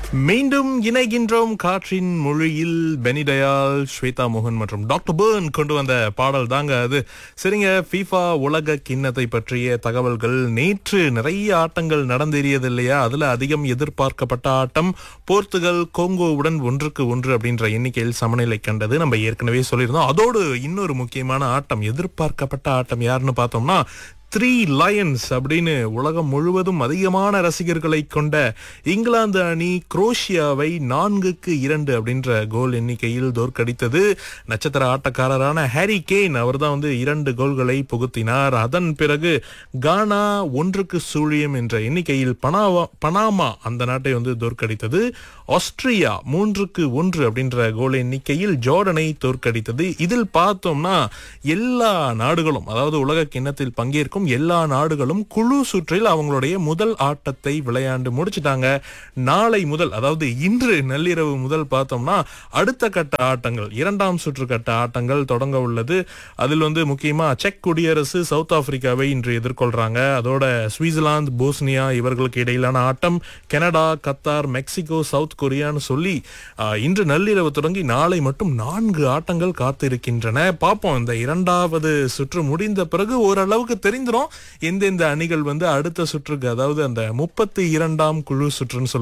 மீண்டும் இணைகின்றோம் காற்றின் மொழியில் பெனிடயால் ஸ்வேதா மோகன் மற்றும் டாக்டர் பேர்ன் கொண்டு வந்த பாடல் தாங்க அது சரிங்க ஃபீஃபா உலக கிண்ணத்தை பற்றிய தகவல்கள் நேற்று நிறைய ஆட்டங்கள் நடந்தேறியது இல்லையா அதுல அதிகம் எதிர்பார்க்கப்பட்ட ஆட்டம் போர்த்துகல் கோங்கோவுடன் ஒன்றுக்கு ஒன்று அப்படின்ற எண்ணிக்கையில் சமநிலை கண்டது நம்ம ஏற்கனவே சொல்லியிருந்தோம் அதோடு இன்னொரு முக்கியமான ஆட்டம் எதிர்பார்க்கப்பட்ட ஆட்டம் யாருன்னு பார்த்தோம்னா த்ரீ லயன்ஸ் அப்படின்னு உலகம் முழுவதும் அதிகமான ரசிகர்களை கொண்ட இங்கிலாந்து அணி குரோஷியாவை நான்குக்கு இரண்டு அப்படின்ற கோல் எண்ணிக்கையில் தோற்கடித்தது நட்சத்திர ஆட்டக்காரரான ஹாரி கேன் அவர் தான் வந்து இரண்டு கோல்களை புகுத்தினார் அதன் பிறகு கானா ஒன்றுக்கு சூழியம் என்ற எண்ணிக்கையில் பனாவா பனாமா அந்த நாட்டை வந்து தோற்கடித்தது ஆஸ்திரியா மூன்றுக்கு ஒன்று அப்படின்ற கோல் எண்ணிக்கையில் ஜோர்டனை தோற்கடித்தது இதில் பார்த்தோம்னா எல்லா நாடுகளும் அதாவது உலக கிண்ணத்தில் பங்கேற்கும் எல்லா நாடுகளும் குழு சுற்றில் அவங்களுடைய முதல் ஆட்டத்தை விளையாண்டு முடிச்சிட்டாங்க நாளை முதல் அதாவது இன்று நள்ளிரவு முதல் பார்த்தோம்னா அடுத்த கட்ட ஆட்டங்கள் இரண்டாம் சுற்று கட்ட ஆட்டங்கள் தொடங்க உள்ளது அதில் வந்து முக்கியமா செக் குடியரசு சவுத் ஆப்பிரிக்காவை இன்று எதிர்கொள்றாங்க அதோட சுவிட்சர்லாந்து போஸ்னியா இவர்களுக்கு இடையிலான ஆட்டம் கனடா கத்தார் மெக்சிகோ சவுத் கொரியான்னு சொல்லி ஆஹ், இன்று நள்ளிரவு தொடங்கி நாளை மட்டும் நான்கு ஆட்டங்கள் காத்திருக்கின்றன பார்ப்போம் இந்த இரண்டாவது சுற்று முடிந்த பிறகு ஓரளவுக்கு தெரிந்துரும் எந்தெந்த அணிகள் வந்து அடுத்த சுற்றுக்கு அதாவது அந்த முப்பத்தி இரண்டாம் குழு சுற்றுன்னு சொல்லுவாங்க